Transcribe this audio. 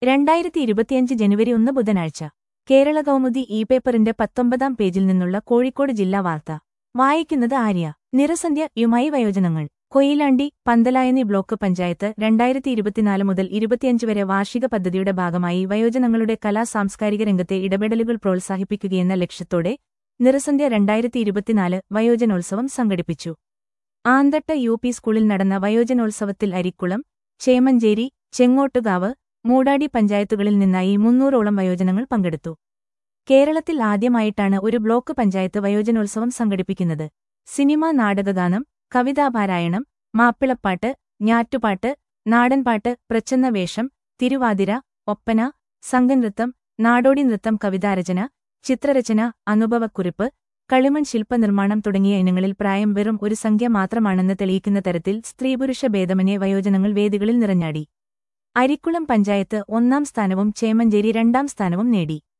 രണ്ടായിരത്തി ഇരുപത്തിയഞ്ച് ജനുവരി ഒന്ന് ബുധനാഴ്ച കേരള കൗമുദി ഇ പേപ്പറിന്റെ പത്തൊമ്പതാം പേജിൽ നിന്നുള്ള കോഴിക്കോട് ജില്ലാ വാർത്ത വായിക്കുന്നത് ആര്യ നിറസന്ധ്യ യുമായി വയോജനങ്ങൾ കൊയിലാണ്ടി പന്തലായനി ബ്ലോക്ക് പഞ്ചായത്ത് രണ്ടായിരത്തി ഇരുപത്തിനാല് മുതൽ ഇരുപത്തിയഞ്ച് വരെ വാർഷിക പദ്ധതിയുടെ ഭാഗമായി വയോജനങ്ങളുടെ കലാ സാംസ്കാരിക രംഗത്തെ ഇടപെടലുകൾ പ്രോത്സാഹിപ്പിക്കുകയെന്ന ലക്ഷ്യത്തോടെ നിറസന്ധ്യ രണ്ടായിരത്തി ഇരുപത്തിനാല് വയോജനോത്സവം സംഘടിപ്പിച്ചു ആന്തട്ട യു പി സ്കൂളിൽ നടന്ന വയോജനോത്സവത്തിൽ അരിക്കുളം ചേമഞ്ചേരി ചെങ്ങോട്ടുകാവ് മൂടാടി പഞ്ചായത്തുകളിൽ നിന്നായി മുന്നൂറോളം വയോജനങ്ങൾ പങ്കെടുത്തു കേരളത്തിൽ ആദ്യമായിട്ടാണ് ഒരു ബ്ലോക്ക് പഞ്ചായത്ത് വയോജനോത്സവം സംഘടിപ്പിക്കുന്നത് സിനിമാ നാടകഗാനം കവിതാപാരായണം മാപ്പിളപ്പാട്ട് ഞാറ്റുപാട്ട് നാടൻപാട്ട് പ്രച്ഛന്ന വേഷം തിരുവാതിര ഒപ്പന സംഘനൃത്തം നാടോടി നൃത്തം കവിതാരചന ചിത്രരചന അനുഭവക്കുറിപ്പ് കളിമൺ ശില്പനിർമ്മാണം തുടങ്ങിയ ഇനങ്ങളിൽ പ്രായം വെറും ഒരു സംഖ്യ മാത്രമാണെന്ന് തെളിയിക്കുന്ന തരത്തിൽ സ്ത്രീപുരുഷ ഭേദമന്യേ വയോജനങ്ങൾ വേദികളിൽ നിറഞ്ഞാടി അരിക്കുളം പഞ്ചായത്ത് ഒന്നാം സ്ഥാനവും ചേമഞ്ചേരി രണ്ടാം സ്ഥാനവും നേടി